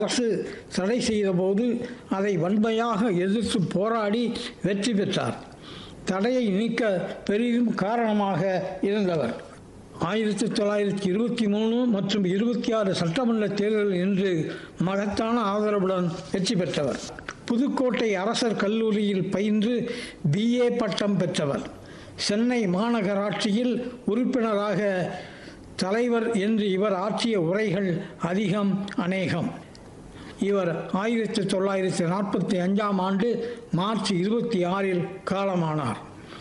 அரசு தடை செய்தபோது அதை வன்மையாக எதிர்த்து போராடி வெற்றி பெற்றார் தடையை நீக்க பெரிதும் காரணமாக இருந்தவர் ஆயிரத்தி தொள்ளாயிரத்தி இருபத்தி மூணு மற்றும் இருபத்தி ஆறு சட்டமன்ற தேர்தல் என்று மகத்தான ஆதரவுடன் வெற்றி பெற்றவர் புதுக்கோட்டை அரசர் கல்லூரியில் பயின்று பிஏ பட்டம் பெற்றவர் சென்னை மாநகராட்சியில் உறுப்பினராக தலைவர் என்று இவர் ஆற்றிய உரைகள் அதிகம் அநேகம் இவர் ஆயிரத்தி தொள்ளாயிரத்தி நாற்பத்தி அஞ்சாம் ஆண்டு மார்ச் இருபத்தி ஆறில் காலமானார்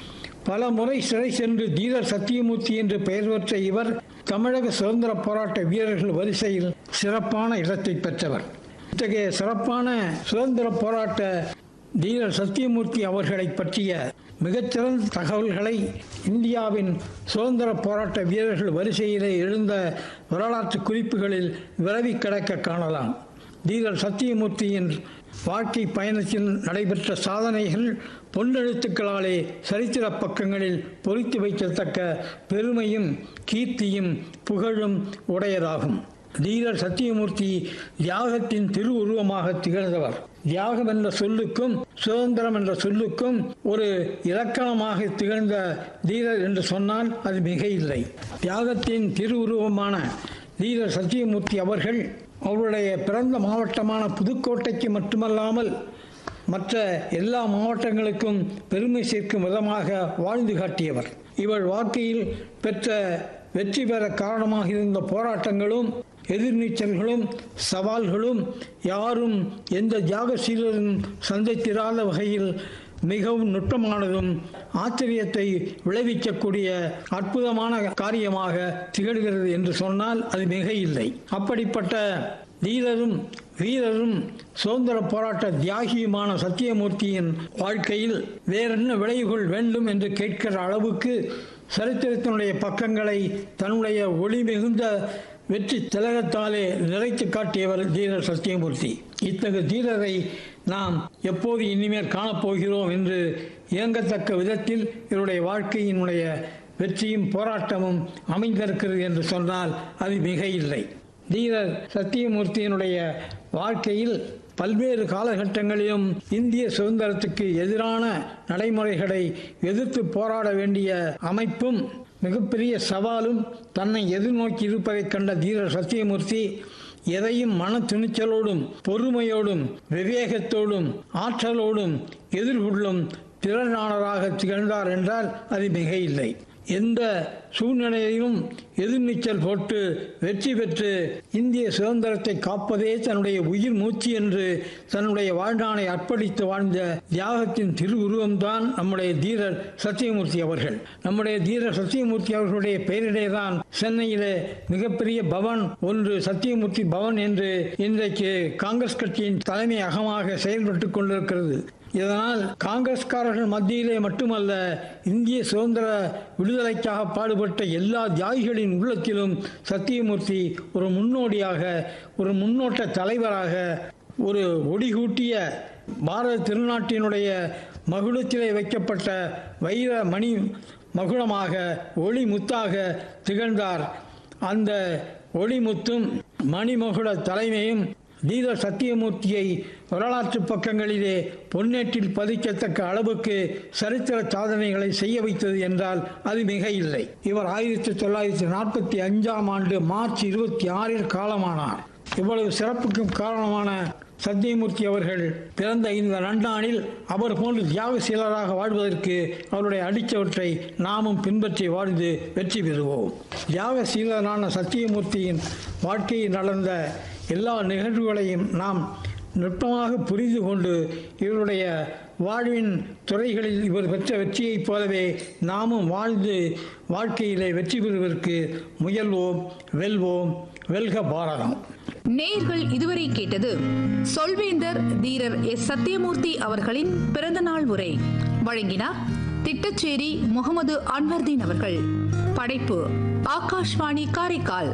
பல முறை சிறை சென்று தீரர் சத்தியமூர்த்தி என்று பெயர் பெற்ற இவர் தமிழக சுதந்திர போராட்ட வீரர்கள் வரிசையில் சிறப்பான இடத்தை பெற்றவர் இத்தகைய சிறப்பான சுதந்திர போராட்ட தீரர் சத்தியமூர்த்தி அவர்களை பற்றிய மிகச்சிறந்த தகவல்களை இந்தியாவின் சுதந்திர போராட்ட வீரர்கள் வரிசையிலே எழுந்த வரலாற்று குறிப்புகளில் விரவி கிடக்க காணலாம் தீரர் சத்தியமூர்த்தியின் வாழ்க்கை பயணத்தில் நடைபெற்ற சாதனைகள் பொன்னெழுத்துக்களாலே சரித்திர பக்கங்களில் பொறித்து வைக்கத்தக்க பெருமையும் கீர்த்தியும் புகழும் உடையதாகும் தீரர் சத்தியமூர்த்தி தியாகத்தின் திருவுருவமாக திகழ்ந்தவர் தியாகம் என்ற சொல்லுக்கும் சுதந்திரம் என்ற சொல்லுக்கும் ஒரு இலக்கணமாக திகழ்ந்த தீரர் என்று சொன்னால் அது மிக இல்லை தியாகத்தின் திருவுருவமான தீரர் சத்தியமூர்த்தி அவர்கள் அவருடைய பிறந்த மாவட்டமான புதுக்கோட்டைக்கு மட்டுமல்லாமல் மற்ற எல்லா மாவட்டங்களுக்கும் பெருமை சேர்க்கும் விதமாக வாழ்ந்து காட்டியவர் இவர் வாழ்க்கையில் பெற்ற வெற்றி பெற காரணமாக இருந்த போராட்டங்களும் எதிர்நீச்சல்களும் சவால்களும் யாரும் எந்த தியாகசீலரும் சந்தித்திராத வகையில் மிகவும் நுட்பமானதும் ஆச்சரியத்தை விளைவிக்கக்கூடிய அற்புதமான காரியமாக திகழ்கிறது என்று சொன்னால் அது மிக இல்லை அப்படிப்பட்ட தீரரும் வீரரும் சுதந்திர போராட்ட தியாகியுமான சத்தியமூர்த்தியின் வாழ்க்கையில் வேறென்ன விளைவுகள் வேண்டும் என்று கேட்கிற அளவுக்கு சரித்திரத்தினுடைய பக்கங்களை தன்னுடைய ஒளி மிகுந்த வெற்றி திலகத்தாலே நிறைத்து காட்டியவர் தீரர் சத்தியமூர்த்தி இத்தகைய தீரரை நாம் எப்போது இனிமேல் காணப்போகிறோம் என்று இயங்கத்தக்க விதத்தில் இவருடைய வாழ்க்கையினுடைய வெற்றியும் போராட்டமும் அமைந்திருக்கிறது என்று சொன்னால் அது மிக இல்லை தீரர் சத்தியமூர்த்தியினுடைய வாழ்க்கையில் பல்வேறு காலகட்டங்களிலும் இந்திய சுதந்திரத்துக்கு எதிரான நடைமுறைகளை எதிர்த்து போராட வேண்டிய அமைப்பும் மிகப்பெரிய சவாலும் தன்னை எதிர்நோக்கி இருப்பதைக் கண்ட தீரர் சத்தியமூர்த்தி எதையும் மன துணிச்சலோடும் பொறுமையோடும் விவேகத்தோடும் ஆற்றலோடும் எதிர்கொள்ளும் திறனாளராக திகழ்ந்தார் என்றால் அது மிக இல்லை எந்த சூழ்நிலையிலும் எதிர்நீச்சல் போட்டு வெற்றி பெற்று இந்திய சுதந்திரத்தை காப்பதே தன்னுடைய உயிர் மூச்சு என்று தன்னுடைய வாழ்நாளை அர்ப்பணித்து வாழ்ந்த தியாகத்தின் திருவுருவம்தான் நம்முடைய தீரர் சத்தியமூர்த்தி அவர்கள் நம்முடைய தீரர் சத்தியமூர்த்தி அவர்களுடைய பெயரிலே தான் சென்னையிலே மிகப்பெரிய பவன் ஒன்று சத்தியமூர்த்தி பவன் என்று இன்றைக்கு காங்கிரஸ் கட்சியின் தலைமை அகமாக செயல்பட்டு கொண்டிருக்கிறது இதனால் காங்கிரஸ்காரர்கள் மத்தியிலே மட்டுமல்ல இந்திய சுதந்திர விடுதலைக்காக பாடுபட்ட எல்லா தியாகிகளின் உள்ளத்திலும் சத்தியமூர்த்தி ஒரு முன்னோடியாக ஒரு முன்னோட்ட தலைவராக ஒரு ஒடிகூட்டிய பாரத திருநாட்டினுடைய மகுடத்திலே வைக்கப்பட்ட வைர மணி மகுடமாக ஒளி முத்தாக திகழ்ந்தார் அந்த ஒளிமுத்தும் மணிமகுட தலைமையும் தீர சத்தியமூர்த்தியை வரலாற்று பக்கங்களிலே பொன்னேற்றில் பதிக்கத்தக்க அளவுக்கு சரித்திர சாதனைகளை செய்ய வைத்தது என்றால் அது மிக இல்லை இவர் ஆயிரத்தி தொள்ளாயிரத்தி நாற்பத்தி அஞ்சாம் ஆண்டு மார்ச் இருபத்தி ஆறில் காலமானார் இவ்வளவு சிறப்புக்கும் காரணமான சத்தியமூர்த்தி அவர்கள் பிறந்த இந்த நன்னாளில் அவர் போன்று தியாகசீலராக வாழ்வதற்கு அவருடைய அடித்தவற்றை நாமும் பின்பற்றி வாழ்ந்து வெற்றி பெறுவோம் தியாகசீலரான சத்தியமூர்த்தியின் வாழ்க்கையில் நடந்த எல்லா நிகழ்வுகளையும் நாம் நுட்பமாக புரிந்து கொண்டு இவருடைய வாழ்வின் துறைகளில் இவர் பெற்ற வெற்றியைப் போலவே நாமும் வாழ்ந்து வாழ்க்கையிலே வெற்றி பெறுவதற்கு முயல்வோம் வெல்வோம் வெல்க பாரதம் நேர்கள் இதுவரை கேட்டது சொல்வேந்தர் தீரர் எஸ் சத்தியமூர்த்தி அவர்களின் பிறந்தநாள் உரை வழங்கினார் திட்டச்சேரி முகமது அன்வர்தீன் அவர்கள் படைப்பு ஆகாஷ்வாணி காரைக்கால்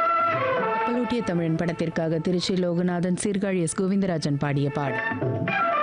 கப்பலோட்டிய தமிழன் படத்திற்காக திருச்சி லோகநாதன் சீர்காழி எஸ் கோவிந்தராஜன் பாடிய பாடல்